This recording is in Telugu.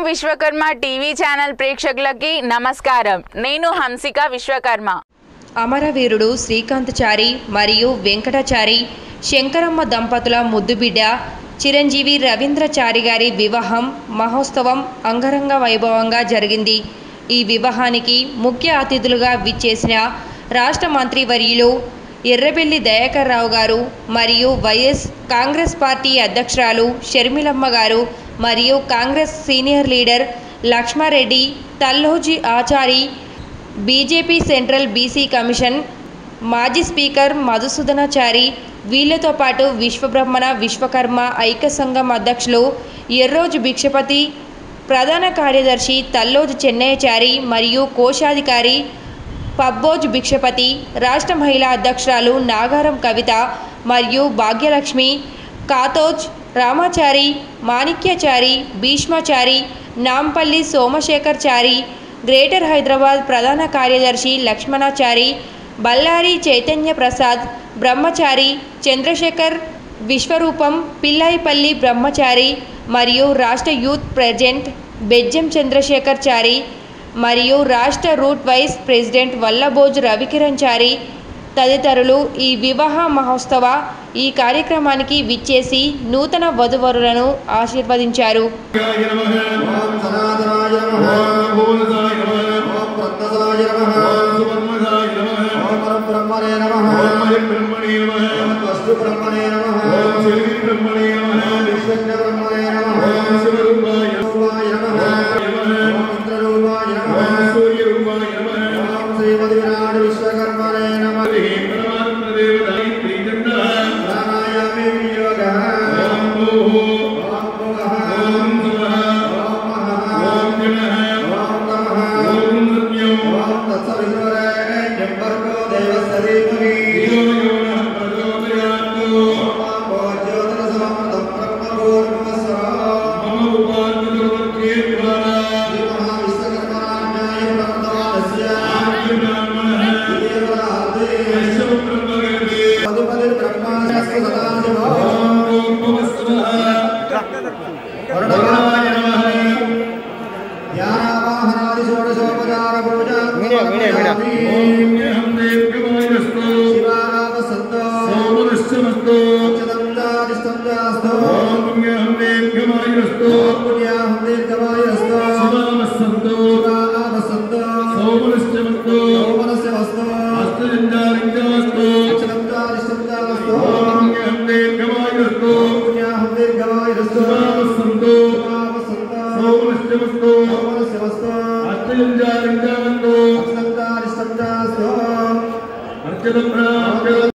విశ్వకర్మ టీవీ ఛానల్ ప్రేక్షకులకి నమస్కారం నేను హంసిక విశ్వకర్మ అమరవీరుడు శ్రీకాంతచారి మరియు వెంకటాచారి శంకరమ్మ దంపతుల ముద్దుబిడ్డ చిరంజీవి రవీంద్రచారి గారి వివాహం మహోత్సవం అంగరంగ వైభవంగా జరిగింది ఈ వివాహానికి ముఖ్య అతిథులుగా విచ్చేసిన రాష్ట్ర మంత్రివర్యులు ఎర్రబెల్లి దయాకర్ రావు గారు మరియు వైఎస్ కాంగ్రెస్ పార్టీ అధ్యక్షురాలు షర్మిలమ్మ గారు మరియు Congress senior leader Laxma Reddy Thalloju Achari BJP central BC commission మాజీ స్పీకర్ మధుసూదనాచారి వీళ్లతో పాటు విశ్వబ్రహ్మణ విశ్వకర్మ ఐక్య సంఘం అధ్యక్షులు ఎర్రోజు భిక్షపతి ప్రధాన కార్యదర్శి తల్లోజు చెన్నయ్యచారి మరియు కోశాధికారి పబ్బోజు భిక్షపతి రాష్ట్ర మహిళా అధ్యక్షురాలు నాగారం కవిత మరియు భాగ్యలక్ష్మి కాతోజ్ రామాచారి మాణిక్యాచారి భీష్మాచారి నాంపల్లి సోమశేఖర్చారి గ్రేటర్ హైదరాబాద్ ప్రధాన కార్యదర్శి లక్ష్మణాచారి బళ్ళారి చైతన్య ప్రసాద్ బ్రహ్మచారి చంద్రశేఖర్ విశ్వరూపం పిల్లాయిపల్లి బ్రహ్మచారి మరియు రాష్ట్ర యూత్ ప్రెసిడెంట్ బెజ్జం చంద్రశేఖర్ చారి మరియు రాష్ట్ర route vice president Vallabhoju Ravikiran Chari తదితరులు ఈ వివాహ మహోత్సవ ఈ కార్యక్రమానికి విచ్చేసి నూతన వధువరులను ఆశీర్వదించారు ఓం సనాతనాయ నమః ఓం ప్రత్యసాయ నమః ఓం పరబ్రహ్మణే నమః ఓం వస్తు బ్రహ్మణే నమః ఓం విశ్వజ్ఞ బ్రహ్మణే నమః రూపాయ నమః ఓం ఇంద్రరూపాయ నమః ఓం శ్రీమతి విరాట్ విశ్వకర్మణే నమః ప్రాణాయామే వినియోగః ఓం భువః ఓం మహః ఓం నమః ఓం తత్సవితురేణ్యం భర్గో దేవస్య ధీమహి ఓం జ్యోతిరసమృతం బ్రహ్మభూర్భువస్వః శ్రీమహావిశ్వకర్మణాజ్ఞాయ భక్తవానస్య దేవరాధే పదుపది బ్రహ్మాస్య సదాశివో వరుణాయ నమః ధ్యానావాహనాది షోడశోపచార పూజా శివానామ సంతో చదంజాదిష్టం జాస్తో పుణ్యాహం దీర్ఘమాయస్తో శివానామ సంతో సోమనస్య వస్తో చదంజాదిష్టం జాస్తో పుణ్యాహం దీర్ఘమాయస్తో శివానామ సంతో సోమనస్య వస్తో చదంజాదిష్టం జాస్తో అర్చన